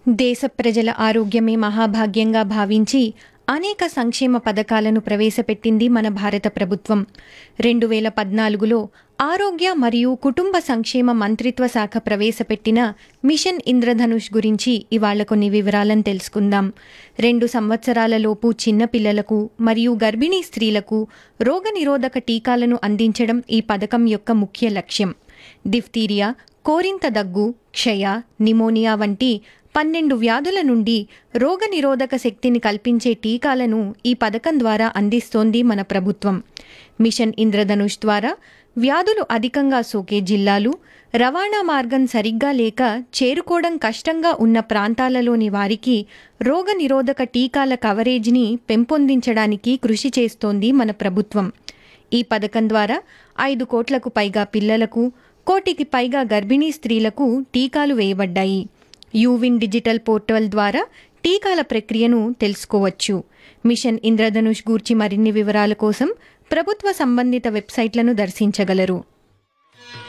దేశ ప్రజల ఆరోగ్యమే మహాభాగ్యంగా భావించి అనేక సంక్షేమ పథకాలను ప్రవేశపెట్టింది మన భారత ప్రభుత్వం రెండు వేల పద్నాలుగులో ఆరోగ్య మరియు కుటుంబ సంక్షేమ మంత్రిత్వ శాఖ ప్రవేశపెట్టిన మిషన్ ఇంద్రధనుష్ గురించి ఇవాళ కొన్ని వివరాలను తెలుసుకుందాం రెండు సంవత్సరాలలోపు చిన్నపిల్లలకు మరియు గర్భిణీ స్త్రీలకు రోగనిరోధక టీకాలను అందించడం ఈ పథకం యొక్క ముఖ్య లక్ష్యం డిఫ్తీరియా కోరింత దగ్గు క్షయ నిమోనియా వంటి పన్నెండు వ్యాధుల నుండి రోగనిరోధక శక్తిని కల్పించే టీకాలను ఈ పథకం ద్వారా అందిస్తోంది మన ప్రభుత్వం మిషన్ ఇంద్రధనుష్ ద్వారా వ్యాధులు అధికంగా సోకే జిల్లాలు రవాణా మార్గం సరిగ్గా లేక చేరుకోవడం కష్టంగా ఉన్న ప్రాంతాలలోని వారికి రోగనిరోధక టీకాల కవరేజ్ని పెంపొందించడానికి కృషి చేస్తోంది మన ప్రభుత్వం ఈ పథకం ద్వారా ఐదు కోట్లకు పైగా పిల్లలకు కోటికి పైగా గర్భిణీ స్త్రీలకు టీకాలు వేయబడ్డాయి యూవిన్ డిజిటల్ పోర్టల్ ద్వారా టీకాల ప్రక్రియను తెలుసుకోవచ్చు మిషన్ ఇంద్రధనుష్ గూర్చి మరిన్ని వివరాల కోసం ప్రభుత్వ సంబంధిత వెబ్సైట్లను దర్శించగలరు